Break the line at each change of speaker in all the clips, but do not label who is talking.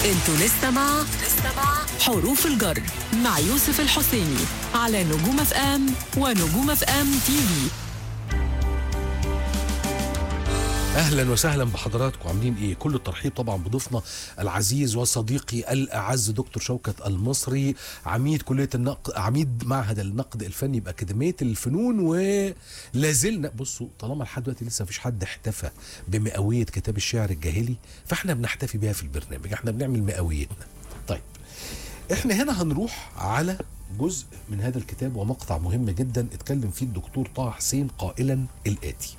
انتوا لسه مع حروف الجر مع يوسف الحسيني على نجوم اف ام ونجوم اف ام تي في
اهلا وسهلا بحضراتكم عاملين ايه كل الترحيب طبعا بضيفنا العزيز وصديقي الاعز دكتور شوكت المصري عميد كليه النقد عميد معهد النقد الفني باكاديميه الفنون ولا زلنا بصوا طالما لحد دلوقتي لسه مفيش حد احتفى بمئويه كتاب الشعر الجاهلي فاحنا بنحتفي بيها في البرنامج احنا بنعمل مئويتنا طيب احنا هنا هنروح على جزء من هذا الكتاب ومقطع مهم جدا اتكلم فيه الدكتور طه حسين قائلا الاتي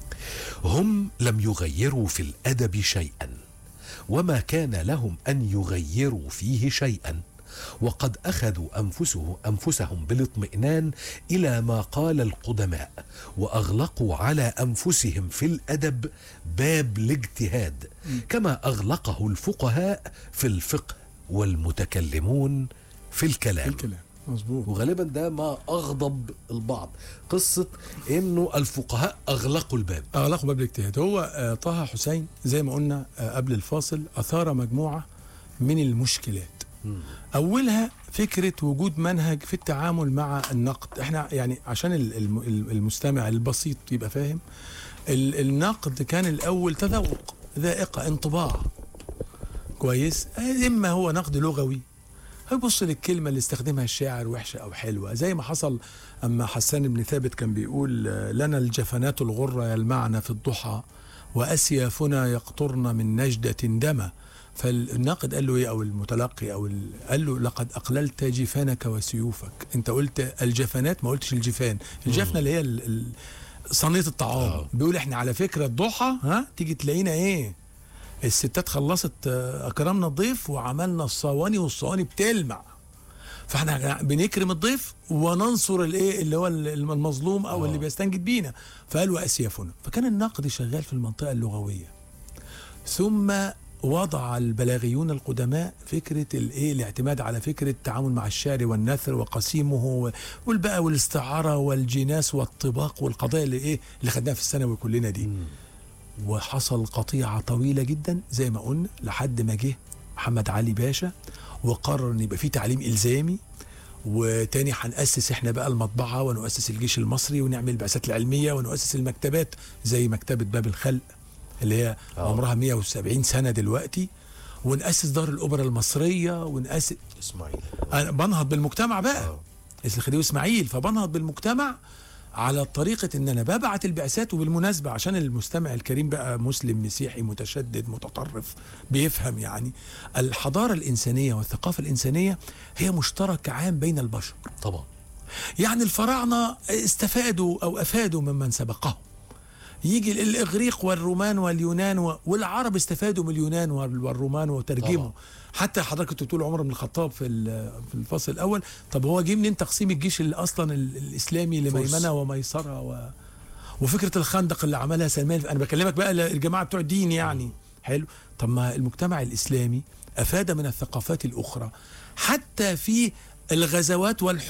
هم لم يغيروا في الادب شيئا وما كان لهم ان يغيروا فيه شيئا وقد اخذوا انفسه انفسهم بالاطمئنان الى ما قال القدماء واغلقوا على انفسهم في الادب باب الاجتهاد كما اغلقه الفقهاء في الفقه والمتكلمون في الكلام
الكلام مظبوط
وغالبا ده ما اغضب البعض قصه انه الفقهاء اغلقوا الباب
اغلقوا باب الاجتهاد هو آه، طه حسين زي ما قلنا آه، قبل الفاصل اثار مجموعه من المشكلات اولها فكره وجود منهج في التعامل مع النقد احنا يعني عشان ال- الم- المستمع البسيط يبقى فاهم ال- النقد كان الاول تذوق ذائقه انطباع كويس آه، اما هو نقد لغوي هيبص للكلمة اللي استخدمها الشاعر وحشة أو حلوة زي ما حصل أما حسان بن ثابت كان بيقول آه، لنا الجفنات الغرة يلمعن في الضحى وأسيافنا يقطرن من نجدة دما فالناقد قال له ايه او المتلقي او ال... قال له لقد اقللت جفانك وسيوفك انت قلت الجفنات ما قلتش الجفان الجفنه اللي هي ال... ال... صينيه الطعام
آه.
بيقول احنا على فكره الضحى ها تيجي تلاقينا ايه الستات خلصت آه، اكرمنا الضيف وعملنا الصواني والصواني بتلمع فاحنا بنكرم الضيف وننصر الايه اللي هو المظلوم او
آه.
اللي بيستنجد بينا فقالوا اسيافنا فكان النقد شغال في المنطقه اللغويه ثم وضع البلاغيون القدماء فكره الايه الاعتماد على فكره التعامل مع الشعر والنثر وقسيمه و- والبقى والاستعاره والجناس والطباق والقضايا اللي ايه اللي خدناها في الثانوي كلنا دي وحصل قطيعة طويلة جدا زي ما قلنا لحد ما جه محمد علي باشا وقرر ان يبقى في تعليم الزامي وتاني هنأسس احنا بقى المطبعة ونؤسس الجيش المصري ونعمل البعثات العلمية ونؤسس المكتبات زي مكتبة باب الخلق اللي هي
آه.
عمرها 170 سنة دلوقتي ونأسس دار الأوبرا المصرية ونأسس
اسماعيل
انا بنهض بالمجتمع بقى
آه.
الخديوي اسماعيل فبنهض بالمجتمع على طريقة ان انا ببعت البعثات وبالمناسبة عشان المستمع الكريم بقى مسلم مسيحي متشدد متطرف بيفهم يعني الحضارة الإنسانية والثقافة الإنسانية هي مشترك عام بين البشر
طبعا
يعني الفراعنة استفادوا أو أفادوا ممن سبقهم يجي الإغريق والرومان واليونان و- والعرب استفادوا من اليونان وال- والرومان وترجموا
طبعا.
حتى حضرتك كنت بتقول عمر بن الخطاب في ال- في الفصل الأول طب هو جه منين تقسيم الجيش اللي أصلا ال- الإسلامي
فرس.
لميمنة وميسرة و وفكرة الخندق اللي عملها سلمان أنا بكلمك بقى الجماعة بتوع الدين يعني حلو طب ما المجتمع الإسلامي أفاد من الثقافات الأخرى حتى في الغزوات والحروب